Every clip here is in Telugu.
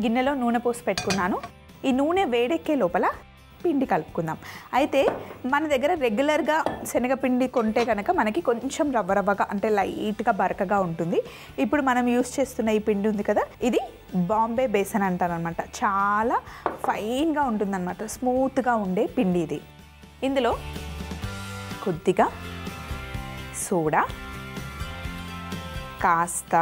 గిన్నెలో నూనె పోసి పెట్టుకున్నాను ఈ నూనె వేడెక్కే లోపల పిండి కలుపుకుందాం అయితే మన దగ్గర రెగ్యులర్గా శనగపిండి కొంటే కనుక మనకి కొంచెం రవ్వ రవ్వగా అంటే లైట్గా బరకగా ఉంటుంది ఇప్పుడు మనం యూస్ చేస్తున్న ఈ పిండి ఉంది కదా ఇది బాంబే బేసన్ అంటారనమాట చాలా ఫైన్గా ఉంటుందన్నమాట స్మూత్గా ఉండే పిండి ఇది ఇందులో కొద్దిగా సోడా కాస్త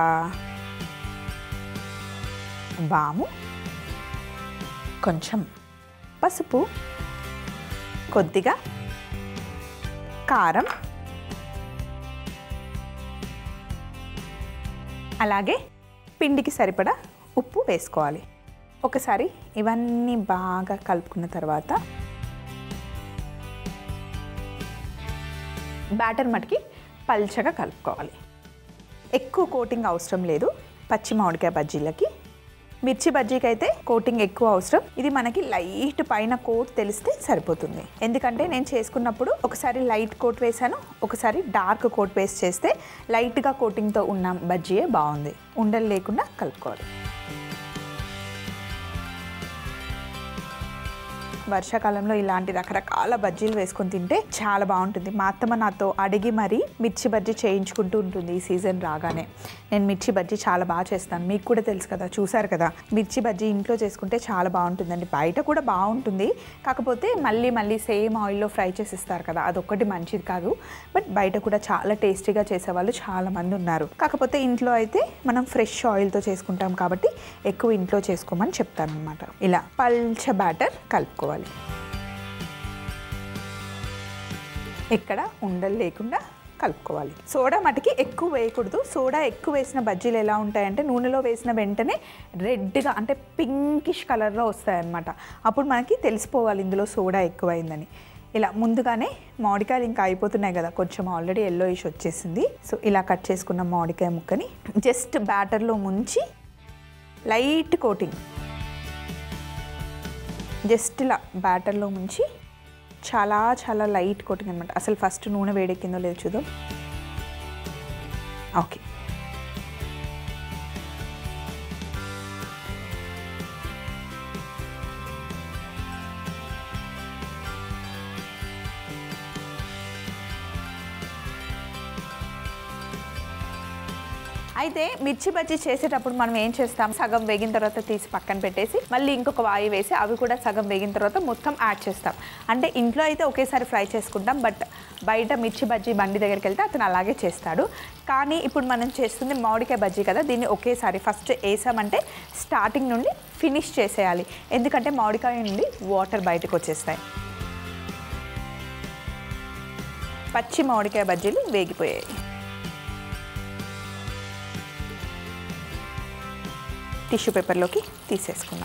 వాము కొంచెం పసుపు కొద్దిగా కారం అలాగే పిండికి సరిపడా ఉప్పు వేసుకోవాలి ఒకసారి ఇవన్నీ బాగా కలుపుకున్న తర్వాత బ్యాటర్ మటుకి పల్చగా కలుపుకోవాలి ఎక్కువ కోటింగ్ అవసరం లేదు పచ్చి మామిడికాయ బజ్జీలకి మిర్చి బజ్జీకి అయితే కోటింగ్ ఎక్కువ అవసరం ఇది మనకి లైట్ పైన కోట్ తెలిస్తే సరిపోతుంది ఎందుకంటే నేను చేసుకున్నప్పుడు ఒకసారి లైట్ కోట్ వేసాను ఒకసారి డార్క్ కోట్ వేస్ట్ చేస్తే లైట్గా కోటింగ్తో ఉన్న బజ్జీయే బాగుంది ఉండలు లేకుండా కలుపుకోవాలి వర్షాకాలంలో ఇలాంటి రకరకాల బజ్జీలు వేసుకొని తింటే చాలా బాగుంటుంది మా అత్తమ్మ నాతో అడిగి మరీ మిర్చి బజ్జీ చేయించుకుంటూ ఉంటుంది ఈ సీజన్ రాగానే నేను మిర్చి బజ్జీ చాలా బాగా చేస్తాను మీకు కూడా తెలుసు కదా చూసారు కదా మిర్చి బజ్జీ ఇంట్లో చేసుకుంటే చాలా బాగుంటుందండి బయట కూడా బాగుంటుంది కాకపోతే మళ్ళీ మళ్ళీ సేమ్ ఆయిల్లో ఫ్రై చేసి ఇస్తారు కదా అదొక్కటి మంచిది కాదు బట్ బయట కూడా చాలా టేస్టీగా చేసేవాళ్ళు చాలా మంది ఉన్నారు కాకపోతే ఇంట్లో అయితే మనం ఫ్రెష్ ఆయిల్తో చేసుకుంటాం కాబట్టి ఎక్కువ ఇంట్లో చేసుకోమని చెప్తాను అనమాట ఇలా పల్చ బ్యాటర్ కలుపుకోవాలి ఇక్కడ ఉండలు లేకుండా కలుపుకోవాలి సోడా మటుకి ఎక్కువ వేయకూడదు సోడా ఎక్కువ వేసిన బజ్జీలు ఎలా ఉంటాయంటే నూనెలో వేసిన వెంటనే రెడ్గా అంటే పింకిష్ కలర్లో వస్తాయన్నమాట అప్పుడు మనకి తెలిసిపోవాలి ఇందులో సోడా ఎక్కువైందని ఇలా ముందుగానే మామిడికాయలు ఇంకా అయిపోతున్నాయి కదా కొంచెం ఆల్రెడీ ఎల్లో ఇష్ వచ్చేసింది సో ఇలా కట్ చేసుకున్న మామిడికాయ ముక్కని జస్ట్ బ్యాటర్లో ముంచి లైట్ కోటింగ్ జస్ట్ ఇలా బ్యాటర్లో ముంచి చాలా చాలా లైట్ కోటింగ్ అనమాట అసలు ఫస్ట్ నూనె వేడెక్కిందో లేదో చూద్దాం ఓకే అయితే మిర్చి బజ్జీ చేసేటప్పుడు మనం ఏం చేస్తాం సగం వేగిన తర్వాత తీసి పక్కన పెట్టేసి మళ్ళీ ఇంకొక వాయి వేసి అవి కూడా సగం వేగిన తర్వాత మొత్తం యాడ్ చేస్తాం అంటే ఇంట్లో అయితే ఒకేసారి ఫ్రై చేసుకుంటాం బట్ బయట మిర్చి బజ్జీ బండి దగ్గరికి వెళ్తే అతను అలాగే చేస్తాడు కానీ ఇప్పుడు మనం చేస్తుంది మామిడికాయ బజ్జీ కదా దీన్ని ఒకేసారి ఫస్ట్ వేసామంటే స్టార్టింగ్ నుండి ఫినిష్ చేసేయాలి ఎందుకంటే మామిడికాయ నుండి వాటర్ బయటకు వచ్చేస్తాయి పచ్చి మామిడికాయ బజ్జీలు వేగిపోయాయి టిష్యూ పేపర్లోకి తీసేసుకుందాం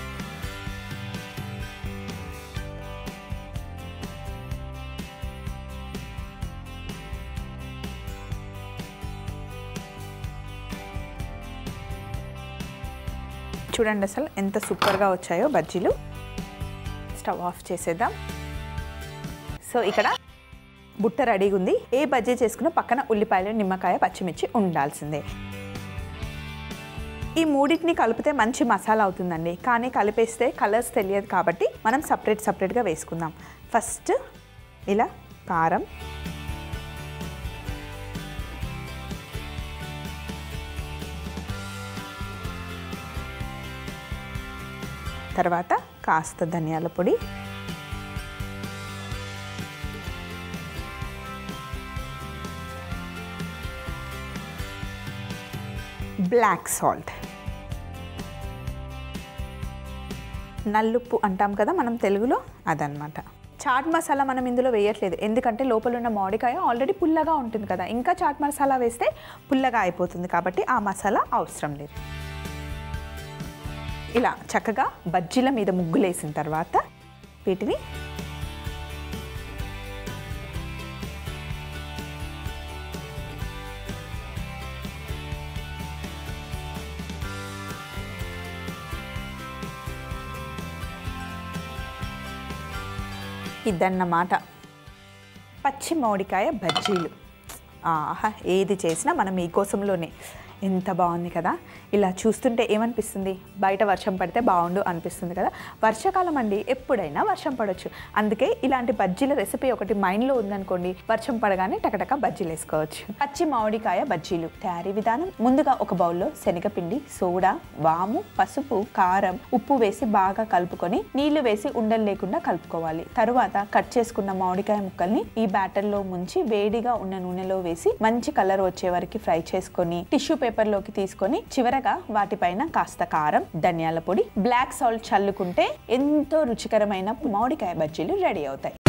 చూడండి అసలు ఎంత సూపర్గా వచ్చాయో బజ్జీలు స్టవ్ ఆఫ్ చేసేద్దాం సో ఇక్కడ బుట్ట రెడీగా ఉంది ఏ బజ్జీ చేసుకున్నా పక్కన ఉల్లిపాయలు నిమ్మకాయ పచ్చిమిర్చి ఉండాల్సిందే ఈ మూడింటిని కలిపితే మంచి మసాలా అవుతుందండి కానీ కలిపేస్తే కలర్స్ తెలియదు కాబట్టి మనం సపరేట్ సపరేట్గా వేసుకుందాం ఫస్ట్ ఇలా కారం తర్వాత కాస్త ధనియాల పొడి బ్లాక్ సాల్ట్ నల్లుప్పు అంటాం కదా మనం తెలుగులో అదనమాట చాట్ మసాలా మనం ఇందులో వేయట్లేదు ఎందుకంటే లోపల ఉన్న మామిడికాయ ఆల్రెడీ పుల్లగా ఉంటుంది కదా ఇంకా చాట్ మసాలా వేస్తే పుల్లగా అయిపోతుంది కాబట్టి ఆ మసాలా అవసరం లేదు ఇలా చక్కగా బజ్జీల మీద ముగ్గులేసిన తర్వాత వీటిని ఇదన్నమాట పచ్చి మామిడికాయ బజ్జీలు ఆహా ఏది చేసినా మనం మీకోసంలోనే ఎంత బాగుంది కదా ఇలా చూస్తుంటే ఏమనిపిస్తుంది బయట వర్షం పడితే బాగుండు అనిపిస్తుంది కదా వర్షాకాలం అండి ఎప్పుడైనా వర్షం పడవచ్చు అందుకే ఇలాంటి బజ్జీల రెసిపీ ఒకటి మైండ్లో ఉందనుకోండి వర్షం పడగానే టకటక బజ్జీలు వేసుకోవచ్చు పచ్చి మామిడికాయ బజ్జీలు తయారీ విధానం ముందుగా ఒక బౌల్లో శనగపిండి సోడా వాము పసుపు కారం ఉప్పు వేసి బాగా కలుపుకొని నీళ్లు వేసి ఉండలు లేకుండా కలుపుకోవాలి తరువాత కట్ చేసుకున్న మామిడికాయ ముక్కల్ని ఈ బ్యాటర్లో ముంచి వేడిగా ఉన్న నూనెలో వేసి మంచి కలర్ వచ్చే వరకు ఫ్రై చేసుకొని టిష్యూ పేపర్ లోకి తీసుకొని చివరగా వాటిపైన కాస్త కారం ధనియాల పొడి బ్లాక్ సాల్ట్ చల్లుకుంటే ఎంతో రుచికరమైన మామిడికాయ బజ్జీలు రెడీ అవుతాయి